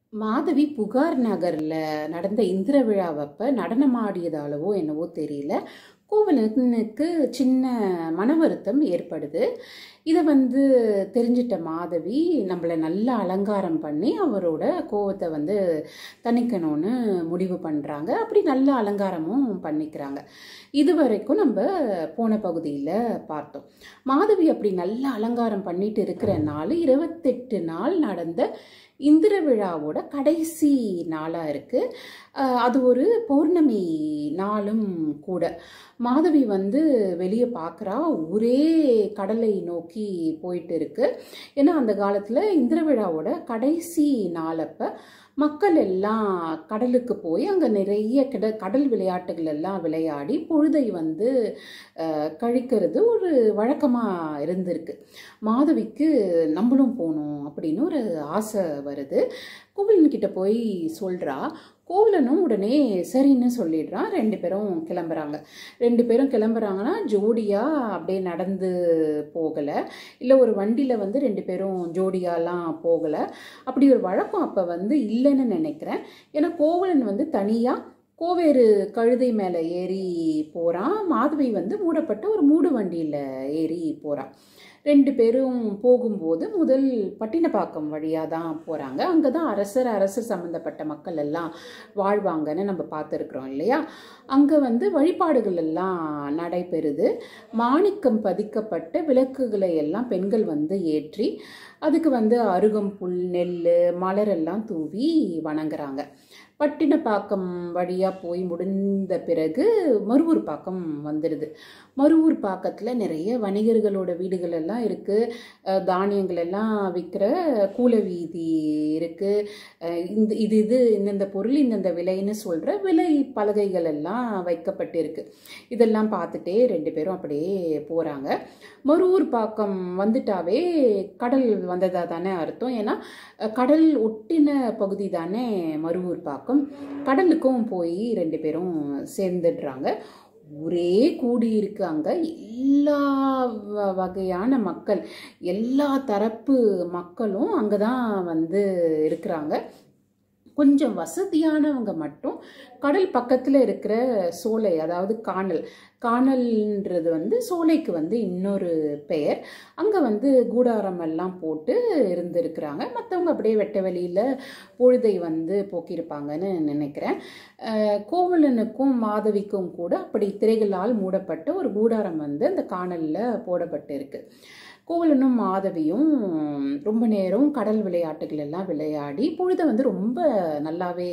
மாதவி புகார் நகர்ல நடந்த இந்திர விழாவப்ப நடனமாடியதாலவோ என்னவோ தெரியல கோவலனுக்கு சின்ன மன வருத்தம் ஏற்படுது இதை வந்து தெரிஞ்சிட்ட மாதவி நம்மளை நல்லா அலங்காரம் பண்ணி அவரோட கோவத்தை வந்து தணிக்கணும்னு முடிவு பண்ணுறாங்க அப்படி நல்ல அலங்காரமும் பண்ணிக்கிறாங்க இது வரைக்கும் நம்ம போன பகுதியில் பார்த்தோம் மாதவி அப்படி நல்ல அலங்காரம் பண்ணிட்டு இருக்கிற நாள் இருபத்தெட்டு நாள் நடந்த இந்திர விழாவோட கடைசி நாளாக இருக்குது அது ஒரு பௌர்ணமி நாளும் கூட மாதவி வந்து வெளியே பார்க்குறா ஒரே கடலை நோக்கி போயிட்டு இருக்கு ஏன்னா அந்த காலத்தில் இந்திர விழாவோட கடைசி நாளப்ப மக்கள் எல்லாம் கடலுக்கு போய் அங்கே நிறைய கிட கடல் விளையாட்டுகள் எல்லாம் விளையாடி பொழுதை வந்து அஹ், கழிக்கிறது ஒரு வழக்கமாக இருந்திருக்கு மாதவிக்கு நம்மளும் போகணும் அப்படின்னு ஒரு ஆசை வருது கோவிலன்கிட்ட போய் சொல்கிறா கோவிலனும் உடனே சரின்னு சொல்லிடுறான் ரெண்டு பேரும் கிளம்புறாங்க ரெண்டு பேரும் கிளம்புறாங்கன்னா ஜோடியாக அப்படியே நடந்து போகலை இல்லை ஒரு வண்டியில் வந்து ரெண்டு பேரும் ஜோடியாலாம் போகலை அப்படி ஒரு வழக்கம் அப்போ வந்து இல்லைன்னு நினைக்கிறேன் ஏன்னா கோவலன் வந்து தனியாக கோவேறு கழுதை மேலே ஏறி போகிறான் மாதவி வந்து மூடப்பட்ட ஒரு மூடு வண்டியில் ஏறி போகிறான் ரெண்டு பேரும் போகும்போது முதல் பட்டினப்பாக்கம் வழியாக தான் போகிறாங்க அங்கே தான் அரசர் அரசர் சம்மந்தப்பட்ட மக்கள் எல்லாம் வாழ்வாங்கன்னு நம்ம பார்த்துருக்குறோம் இல்லையா அங்கே வந்து வழிபாடுகள் எல்லாம் நடைபெறுது மாணிக்கம் பதிக்கப்பட்ட விளக்குகளை எல்லாம் பெண்கள் வந்து ஏற்றி அதுக்கு வந்து அருகம்புல் நெல் மலரெல்லாம் தூவி வணங்குறாங்க பட்டினப்பாக்கம் வழியாக போய் முடிந்த பிறகு மருவூர் பாக்கம் வந்துடுது மருவூர் பாக்கத்தில் நிறைய வணிகர்களோட வீடுகள் எல்லாம் இருக்குது தானியங்கள் எல்லாம் விற்கிற கூல வீதி இருக்குது இந்த இது இது இந்தந்த பொருள் இந்தந்த விலைன்னு சொல்கிற விலை பலகைகள் எல்லாம் வைக்கப்பட்டிருக்கு இதெல்லாம் பார்த்துட்டே ரெண்டு பேரும் அப்படியே போகிறாங்க மருவூர் பாக்கம் வந்துட்டாவே கடல் வந்ததா தானே அர்த்தம் ஏன்னா அஹ், கடல் ஒட்டின பகுதி தானே மருவூர் பாக்கம் கடலுக்கும் போய் ரெண்டு பேரும் சேர்ந்துடுறாங்க ஒரே கூடி இருக்கு அங்க எல்லா வ- வகையான மக்கள் எல்லா தரப்பு மக்களும் அங்கே தான் வந்து இருக்கிறாங்க கொஞ்சம் வசதியானவங்க மட்டும் கடல் பக்கத்தில் இருக்கிற சோலை அதாவது காணல் காணல்ன்றது வந்து சோலைக்கு வந்து இன்னொரு பெயர் அங்கே வந்து கூடாரம் எல்லாம் போட்டு இருந்திருக்கிறாங்க மற்றவங்க அப்படியே வெட்ட வெளியில் பொழுதை வந்து போக்கியிருப்பாங்கன்னு நினைக்கிறேன் அஹ் கோவலனுக்கும் மாதவிக்கும் கூட அப்படி திரைகளால் மூடப்பட்ட ஒரு கூடாரம் வந்து அந்த காணலில் போடப்பட்டு இருக்கு கோவலனும் மாதவியும் ரொம்ப நேரம் கடல் விளையாட்டுகள் எல்லாம் விளையாடி பொழுதை வந்து ரொம்ப நல்லாவே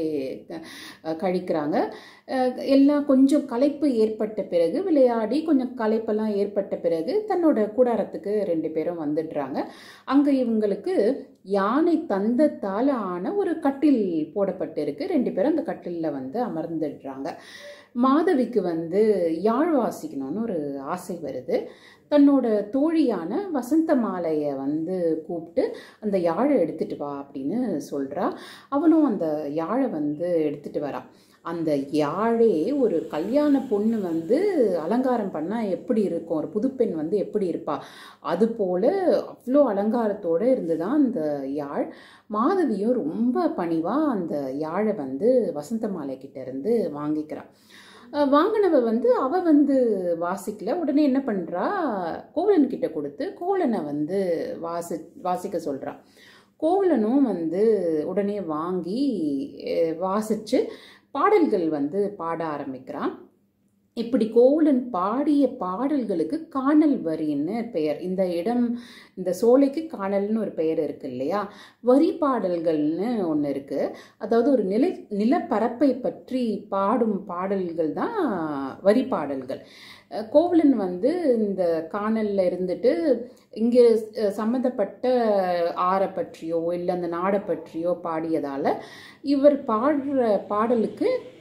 அஹ், கழிக்கிறாங்க அஹ், எல்லாம் கொஞ்சம் களைப்பு ஏற்பட்ட பிறகு விளையாடி கொஞ்சம் களைப்பெல்லாம் ஏற்பட்ட பிறகு தன்னோட கூடாரத்துக்கு ரெண்டு பேரும் வந்துடுறாங்க அங்கே இவங்களுக்கு யானை தந்தத்தால் ஆன ஒரு கட்டில் போடப்பட்டிருக்கு ரெண்டு பேரும் அந்த கட்டிலில் வந்து அமர்ந்துடுறாங்க மாதவிக்கு வந்து யாழ் வாசிக்கணும்னு ஒரு ஆசை வருது தன்னோட தோழியான வசந்த மாலையை வந்து கூப்பிட்டு அந்த யாழை எடுத்துட்டு வா அப்படின்னு சொல்கிறா அவளும் அந்த யாழை வந்து எடுத்துட்டு வரா அந்த யாழே ஒரு கல்யாண பொண்ணு வந்து அலங்காரம் பண்ணால் எப்படி இருக்கும் ஒரு புதுப்பெண் வந்து எப்படி இருப்பா அது போல அவ்வளோ அலங்காரத்தோடு இருந்து தான் அந்த யாழ் மாதவியும் ரொம்ப பணிவாக அந்த யாழை வந்து வசந்த மாலை கிட்ட இருந்து வாங்கிக்கிறான் அஹ் வாங்கினவ வந்து அவ வந்து வாசிக்கல உடனே என்ன பண்ணுறா கோவலன் கிட்ட கொடுத்து கோவலனை வந்து வாசி வாசிக்க சொல்கிறா கோவலனும் வந்து உடனே வாங்கி அஹ் வாசிச்சு பாடல்கள் வந்து பாட ஆரம்பிக்கிறான் இப்படி கோவலன் பாடிய பாடல்களுக்கு காணல் வரின்னு பெயர் இந்த இடம் இந்த சோலைக்கு காணல்னு ஒரு பெயர் இருக்கு இல்லையா வரி பாடல்கள்னு ஒன்று இருக்கு அதாவது ஒரு நில நிலப்பரப்பை பற்றி பாடும் பாடல்கள் தான் வரி பாடல்கள் அஹ் கோவலன் வந்து இந்த காணல்ல இருந்துட்டு இங்கே சம்மந்தப்பட்ட ஆறை பற்றியோ இல்லை அந்த நாடை பற்றியோ பாடியதால் இவர் பாடுற பாடலுக்கு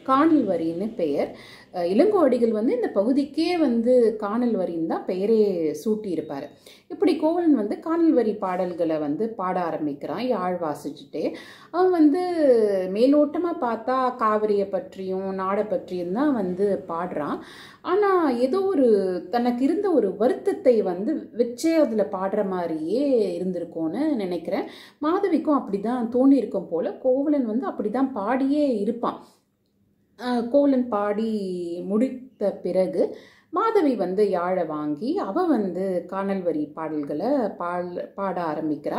காணல் வரின்னு பெயர் அஹ் இளங்கோ அடிகள் வந்து இந்த பகுதிக்கே வந்து காணல் வரின்னு தான் பெயரே சூட்டியிருப்பார் இப்படி கோவலன் வந்து காணல் வரி பாடல்களை வந்து பாட ஆரம்பிக்கிறான் யாழ் வாசிச்சுட்டே அவன் வந்து மேலோட்டமாக பார்த்தா காவிரியை பற்றியும் நாடை பற்றியும் தான் வந்து பாடுறான் ஆனால் ஏதோ ஒரு தனக்கு இருந்த ஒரு வருத்தத்தை வந்து வச்சே அதில் பாடுற மாதிரியே இருந்திருக்கும்னு நினைக்கிறேன் மாதவிக்கும் அப்படி தான் தோணியிருக்கும் போல் கோவலன் வந்து அப்படி தான் பாடியே இருப்பான் அஹ் கோவலன் பாடி முடித்த பிறகு மாதவி வந்து யாழை வாங்கி அவ வந்து காணல் வரி பாடல்களை பால் பாட ஆரம்பிக்கிறா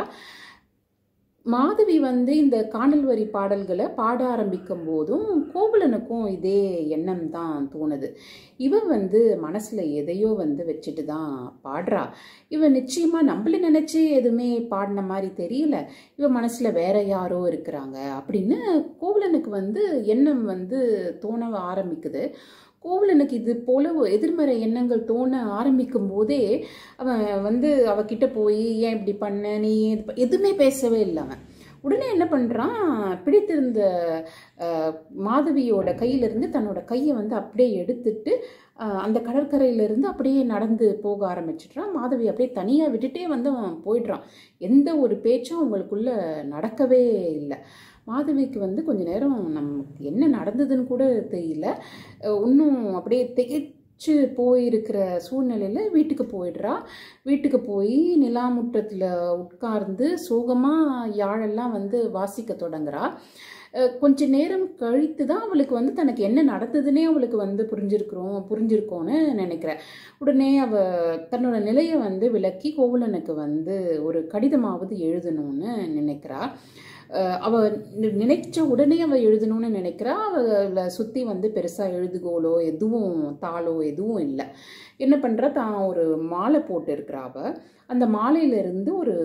மாதவி வந்து இந்த காணல் வரி பாடல்களை பாட ஆரம்பிக்கும் போதும் கோவலனுக்கும் இதே எண்ணம் தான் தோணுது இவன் வந்து மனசில் எதையோ வந்து வச்சுட்டு தான் பாடுறா இவன் நிச்சயமாக நம்மள நினச்சி எதுவுமே பாடின மாதிரி தெரியல இவன் மனசில் வேற யாரோ இருக்கிறாங்க அப்படின்னு கோவலனுக்கு வந்து எண்ணம் வந்து தோண ஆரம்பிக்குது கோவலனுக்கு இது போல ஒரு எதிர்மறை எண்ணங்கள் தோண ஆரம்பிக்கும் போதே அவன் வந்து அவகிட்ட போய் ஏன் இப்படி பண்ண நீ ஏன் இது ப-" எதுவுமே பேசவே இல்லை அவன் உடனே என்ன பண்ணுறான் பிடித்திருந்த அஹ், மாதவியோட கையிலிருந்து தன்னோட கையை வந்து அப்படியே எடுத்துட்டு அஹ், அந்த கடற்கரையிலிருந்து அப்படியே நடந்து போக ஆரம்பிச்சிட்றான் மாதவி அப்படியே தனியாக விட்டுட்டே வந்து அவன் போயிடுறான் எந்த ஒரு பேச்சும் அவங்களுக்குள்ள நடக்கவே இல்லை மாதவிக்கு வந்து கொஞ்ச நேரம் நமக்கு என்ன நடந்ததுன்னு கூட தெரியல அஹ் இன்னும் அப்படியே திகைச்சு போயிருக்கிற சூழ்நிலையில் வீட்டுக்கு போயிடுறா வீட்டுக்கு போய் நிலாமுற்றத்தில் உட்கார்ந்து சோகமாக யாழெல்லாம் வந்து வாசிக்க தொடங்குறா அஹ் கொஞ்ச நேரம் கழித்து தான் அவளுக்கு வந்து தனக்கு என்ன நடந்ததுன்னே அவளுக்கு வந்து புரிஞ்சிருக்கிறோம் புரிஞ்சிருக்கோன்னு நினைக்கிறேன் உடனே அவ தன்னோட நிலையை வந்து விளக்கி கோவலனுக்கு வந்து ஒரு கடிதமாவது எழுதணும்னு நினைக்கிறா அஹ் அவ நி- நினைச்ச உடனே அவ எழுதணும்னு நினைக்கிறா அவளை சுற்றி வந்து பெருசாக எழுதுகோலோ எதுவும் தாளோ எதுவும் இல்லை என்ன பண்ணுறா தான் ஒரு மாலை போட்டு இருக்கிறா அவ அந்த மாலையிலிருந்து ஒரு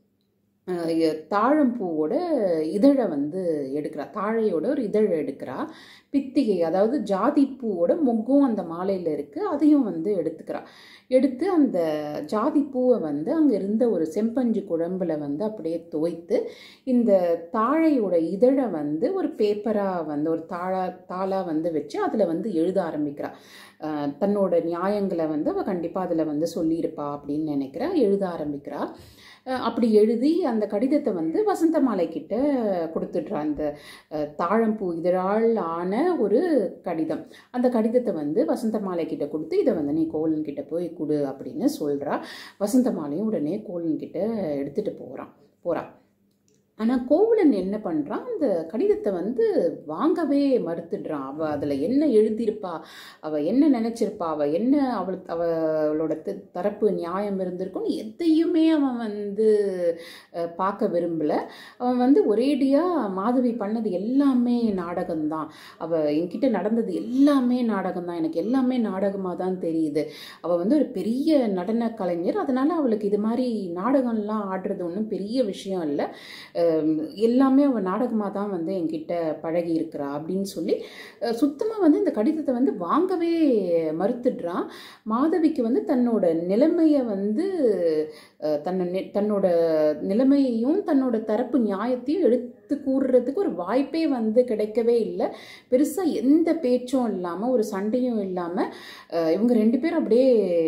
அஹ், எ- தாழம்பூவோட இதழை வந்து எடுக்கிறா தாழையோட ஒரு இதழை எடுக்கிறா பித்திகை அதாவது ஜாதி பூவோட மொக்கும் அந்த மாலையில் இருக்குது அதையும் வந்து எடுத்துக்கிறா எடுத்து அந்த ஜாதி பூவை வந்து அங்கே இருந்த ஒரு செம்பஞ்சு குழம்புல வந்து அப்படியே துவைத்து இந்த தாழையோட இதழை வந்து ஒரு பேப்பராக வந்து ஒரு தாழா தாளாக வந்து வச்சு அதில் வந்து எழுத ஆரம்பிக்கிறா அஹ் தன்னோட நியாயங்களை வந்து அவள் கண்டிப்பாக அதில் வந்து சொல்லியிருப்பா அப்படின்னு நினைக்கிறா எழுத ஆரம்பிக்கிறா அஹ் அப்படி எழுதி அந்த கடிதத்தை வந்து வசந்த மாலை கிட்ட கொடுத்துட்றா அந்த அஹ், தாழம்பூ இதழால் ஆன ஒரு கடிதம் அந்த கடிதத்தை வந்து வசந்த மாலை கிட்ட கொடுத்து இதை வந்து நீ கோவலன் கிட்ட போய் கொடு அப்படின்னு சொல்றா வசந்த மாலையும் உடனே கோவலன் கிட்ட எடுத்துட்டு போறான் போறா ஆனால் கோவலன் என்ன பண்ணுறான் அந்த கடிதத்தை வந்து வாங்கவே மறுத்துடுறான் அவள் அதில் என்ன எழுதியிருப்பா அவள் என்ன நினச்சிருப்பா அவள் என்ன அவளுக்கு அவளோட த- தரப்பு நியாயம் இருந்திருக்கும்னு எதையுமே அவன் வந்து அஹ், பார்க்க விரும்பலை அவன் வந்து ஒரேடியாக மாதவி பண்ணது எல்லாமே நாடகம்தான் அவள் என்கிட்ட நடந்தது எல்லாமே நாடகம்தான் எனக்கு எல்லாமே நாடகமாக தான் தெரியுது அவள் வந்து ஒரு பெரிய நடன கலைஞர் அதனால் அவளுக்கு இது மாதிரி நாடகம்லாம் ஆடுறது ஒன்றும் பெரிய விஷயம் இல்லை அஹ் எல்லாமே அவள் நாடகமாக தான் வந்து என்கிட்ட பழகி இருக்கிறா அப்படின்னு சொல்லி சுத்தமாக வந்து இந்த கடிதத்தை வந்து வாங்கவே மறுத்துடுறான் மாதவிக்கு வந்து தன்னோட நிலைமையை வந்து அஹ், தன்னை நி- தன்னோட நிலைமையையும் தன்னோட தரப்பு நியாயத்தையும் எடுத்து கூறுறதுக்கு ஒரு வாய்ப்பே வந்து கிடைக்கவே இல்லை பெருசாக எந்த பேச்சும் இல்லாமல் ஒரு சண்டையும் இல்லாமல் இவங்க ரெண்டு பேரும் அப்படியே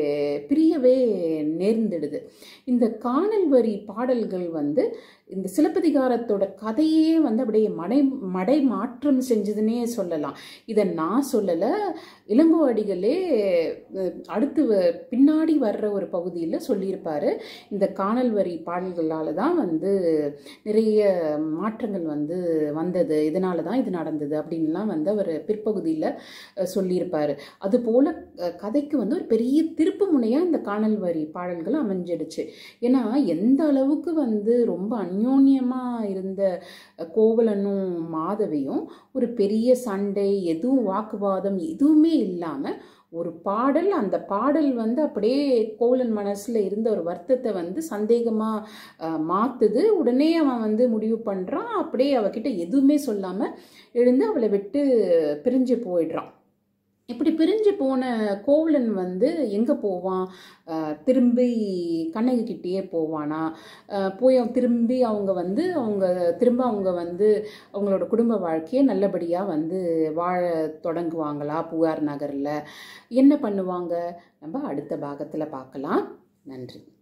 பிரியவே நேர்ந்துடுது இந்த காணல் வரி பாடல்கள் வந்து இந்த சிலப்பதிகாரத்தோட கதையே வந்து அப்படியே மடை மடை மாற்றம் செஞ்சதுன்னே சொல்லலாம் இதை நான் சொல்லலை இளங்கோ அடிகளே அஹ், அடுத்து வ- பின்னாடி வர்ற ஒரு பகுதியில் சொல்லியிருப்பாரு இந்த காணல் வரி பாடல்களால் தான் வந்து நிறைய மாற்றங்கள் வந்து வந்தது இதனால தான் இது நடந்தது அப்படின்லாம் வந்து அவர் பிற்பகுதியில் சொல்லியிருப்பார் அதுபோல் அஹ், கதைக்கு வந்து ஒரு பெரிய திருப்பு முனையாக இந்த காணல் வரி பாடல்கள் அமைஞ்சிடுச்சு ஏன்னா எந்த அளவுக்கு வந்து ரொம்ப அந்யோன்யமாக இருந்த அஹ், கோவலனும் மாதவியும் ஒரு பெரிய சண்டை எதுவும் வாக்குவாதம் எதுவுமே இல்லாமல் ஒரு பாடல் அந்த பாடல் வந்து அப்படியே கோவலன் மனசில் இருந்த ஒரு வருத்தத்தை வந்து சந்தேகமாக மாற்றுது உடனே அவன் வந்து முடிவு பண்ணுறான் அப்படியே அவகிட்ட எதுவுமே சொல்லாமல் எழுந்து அவளை விட்டு பிரிஞ்சு போயிடுறான் இப்படி பிரிஞ்சு போன கோவலன் வந்து எங்கே போவான் அஹ் திரும்பி கண்ணகி கிட்டேயே போவானா அஹ் போய் அவன் திரும்பி அவங்க வந்து அவங்க திரும்ப அவங்க வந்து அவங்களோட குடும்ப வாழ்க்கையை நல்லபடியாக வந்து வாழ தொடங்குவாங்களா புகார் நகரில் என்ன பண்ணுவாங்க நம்ம அடுத்த பாகத்தில் பார்க்கலாம் நன்றி